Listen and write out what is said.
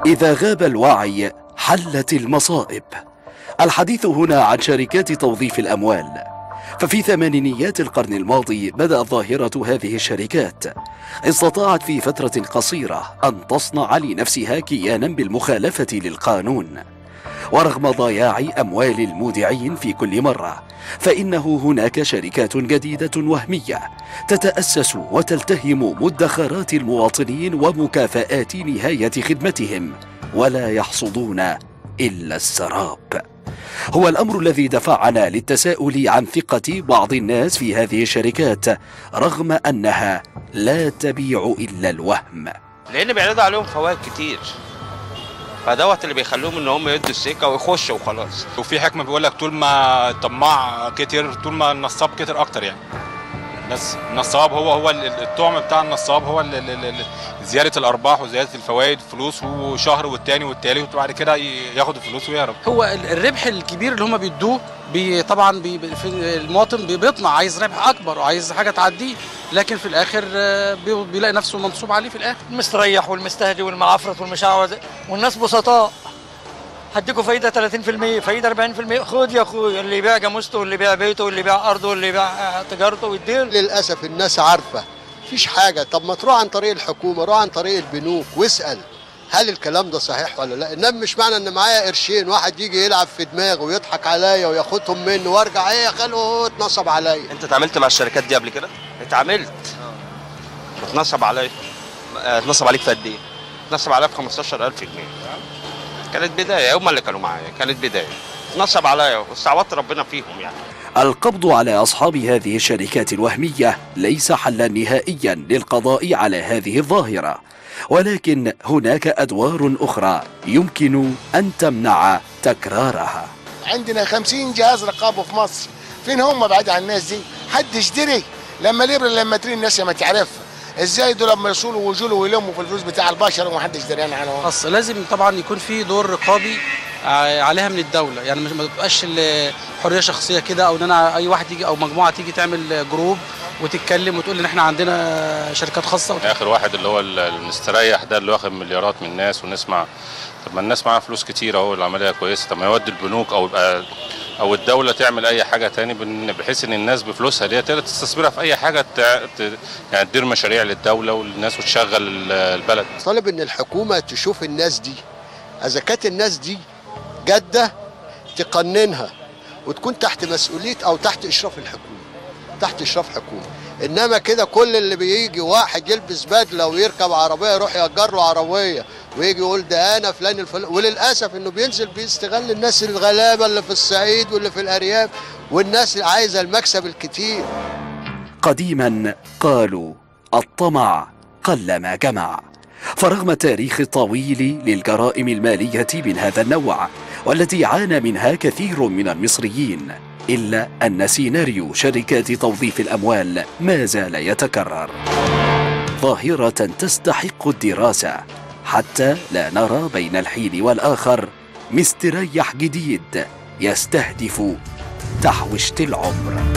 إذا غاب الوعي حلت المصائب الحديث هنا عن شركات توظيف الأموال ففي ثمانينيات القرن الماضي بدأت ظاهرة هذه الشركات استطاعت في فترة قصيرة أن تصنع لنفسها كيانا بالمخالفة للقانون ورغم ضياع أموال المودعين في كل مرة فإنه هناك شركات جديدة وهمية تتأسس وتلتهم مدخرات المواطنين ومكافآت نهاية خدمتهم ولا يحصدون إلا السراب هو الأمر الذي دفعنا للتساؤل عن ثقة بعض الناس في هذه الشركات رغم أنها لا تبيع إلا الوهم لان بيعرضوا عليهم فوائد كتير فدوت اللي بيخلوهم ان هم يدوا السكه ويخشوا وخلاص وفي حكمه بيقول لك طول ما الطماع كتر طول ما النصاب كتر اكتر يعني بس النصاب هو هو ال- الطعم بتاع النصاب هو ال- ال- ال- زياده الارباح وزياده الفوائد فلوس وشهر والتاني والتالت وبعد كده ي- ياخد الفلوس ويهرب هو ال- الربح الكبير اللي هم بيدوه بي طبعا بي بي- في المواطن بي- بيطمع عايز ربح اكبر وعايز حاجه تعديه لكن في الاخر آه، بي- بيلاقي نفسه منصوب عليه في الاخر المستريح والمستهدي والمعفرت والمشعوذ والناس بسطاء هديكوا فايدة 30% فايدة 40% خد يا اخويا اللي يبيع جاموسته واللي يبيع بيته واللي يبيع ارضه واللي يبيع آه، تجارته ويديله للاسف الناس عارفه مفيش حاجه طب ما تروح عن طريق الحكومه روح عن طريق البنوك واسال هل الكلام ده صحيح ولا لا انما مش معنى ان معايا قرشين واحد يجي يلعب في دماغي ويضحك عليا وياخدهم مني وارجع ايه يا خالو هو اتنصب عليا انت اتعاملت مع الشركات دي قبل كده؟ اتعاملت اتنصب عليا اه، اتنصب عليك في قد ايه؟ اتنصب عليا ب 15000 جنيه كانت بدايه هم اللي كانوا معايا كانت بدايه اتنصب عليا واستعوضت ربنا فيهم يعني القبض على أصحاب هذه الشركات الوهمية ليس حلا نهائيا للقضاء على هذه الظاهرة ولكن هناك أدوار أخرى يمكن أن تمنع تكرارها عندنا 50 جهاز رقابه في مصر فين هم بعد عن الناس دي حد يشتري لما ليبرا لما تري الناس ما تعرفها ازاي دول لما يوصلوا ويجولوا ويلموا في الفلوس بتاع البشر ومحدش دريان عنهم خاص لازم طبعا يكون في دور رقابي ع- عليها من الدوله يعني مش- ما تبقاش ال- حريه شخصيه كده او ان انا اي واحد يجي او مجموعه تيجي تعمل جروب وتتكلم وتقول ان احنا عندنا شركات خاصه وت- اخر واحد اللي هو المستريح ده اللي واخد مليارات من الناس ونسمع طب ما الناس معاها فلوس كتير اهو العمليه كويسه طب ما يودي البنوك او يبقى او الدوله تعمل اي حاجه تاني بن- بحيث ان الناس بفلوسها دي تقدر تستثمرها في اي حاجه تع- ت- يعني تدير مشاريع للدوله والناس وتشغل ال- البلد طالب ان الحكومه تشوف الناس دي اذا كانت الناس دي جاده تقننها وتكون تحت مسؤوليه او تحت اشراف الحكومه تحت اشراف حكومه انما كده كل اللي بيجي واحد يلبس بدله ويركب عربيه يروح يأجر له عربيه ويجي يقول ده انا فلان الفلان وللاسف انه بينزل بيستغل الناس الغلابه اللي في الصعيد واللي في الارياف والناس عايزه المكسب الكتير قديما قالوا الطمع قلما جمع فرغم التاريخ الطويل للجرائم المالية من هذا النوع والتي عانى منها كثير من المصريين إلا أن سيناريو شركات توظيف الأموال ما زال يتكرر ظاهرة تستحق الدراسة حتى لا نرى بين الحين والآخر مستريح جديد يستهدف تحويشة العمر